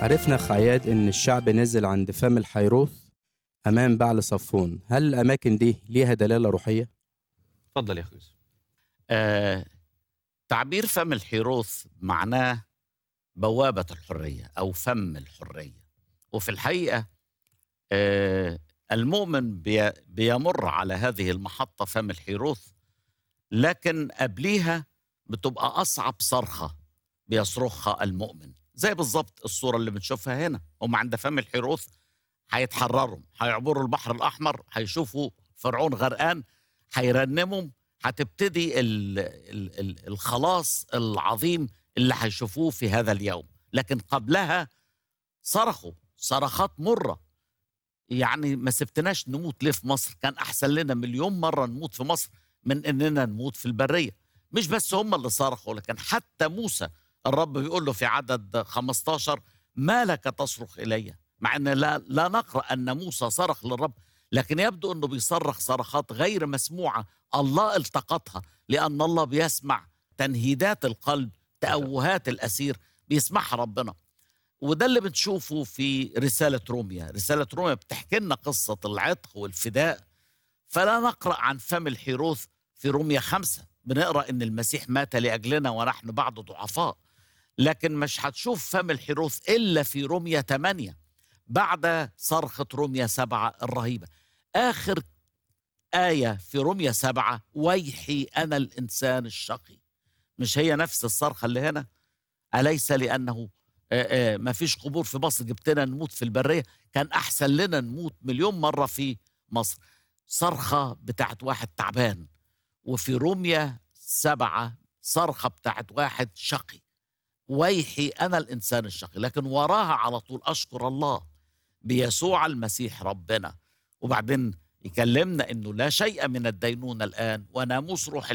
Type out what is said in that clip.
عرفنا خعياد إن الشعب نزل عند فم الحيروث أمام بعل صفون هل الأماكن دي ليها دلالة روحية؟ اتفضل يا اخي يوسف آه تعبير فم الحيروث معناه بوابة الحرية أو فم الحرية وفي الحقيقة آه المؤمن بي بيمر على هذه المحطة فم الحيروث لكن قبليها بتبقى أصعب صرخة بيصرخها المؤمن زي بالظبط الصورة اللي بنشوفها هنا هم عند فم الحيروث هيتحرروا هيعبروا البحر الأحمر هيشوفوا فرعون غرقان هيرنموا هتبتدي ال ال ال الخلاص العظيم اللي هيشوفوه في هذا اليوم لكن قبلها صرخوا صرخات مرة يعني ما سبتناش نموت ليه في مصر كان أحسن لنا مليون مرة نموت في مصر من إننا نموت في البرية مش بس هم اللي صرخوا لكن حتى موسى الرب بيقول له في عدد 15 ما لك تصرخ إلي مع أن لا, لا نقرأ أن موسى صرخ للرب لكن يبدو أنه بيصرخ صرخات غير مسموعة الله التقطها لأن الله بيسمع تنهيدات القلب تأوهات الأسير بيسمعها ربنا وده اللي بنشوفه في رسالة روميا رسالة روميا بتحكي لنا قصة العتق والفداء فلا نقرأ عن فم الحيروث في روميا خمسة بنقرأ إن المسيح مات لأجلنا ونحن بعد ضعفاء لكن مش هتشوف فم الحيروث إلا في روميا 8 بعد صرخة روميا سبعة الرهيبة آخر آية في روميا سبعة ويحي أنا الإنسان الشقي مش هي نفس الصرخة اللي هنا أليس لأنه آه، آه، ما فيش قبور في مصر جبتنا نموت في البرية كان أحسن لنا نموت مليون مرة في مصر صرخة بتاعت واحد تعبان وفي روميا سبعة صرخة بتاعت واحد شقي ويحي أنا الإنسان الشقي لكن وراها على طول أشكر الله بيسوع المسيح ربنا وبعدين يكلمنا انه لا شيء من الدينونه الان وناموس روح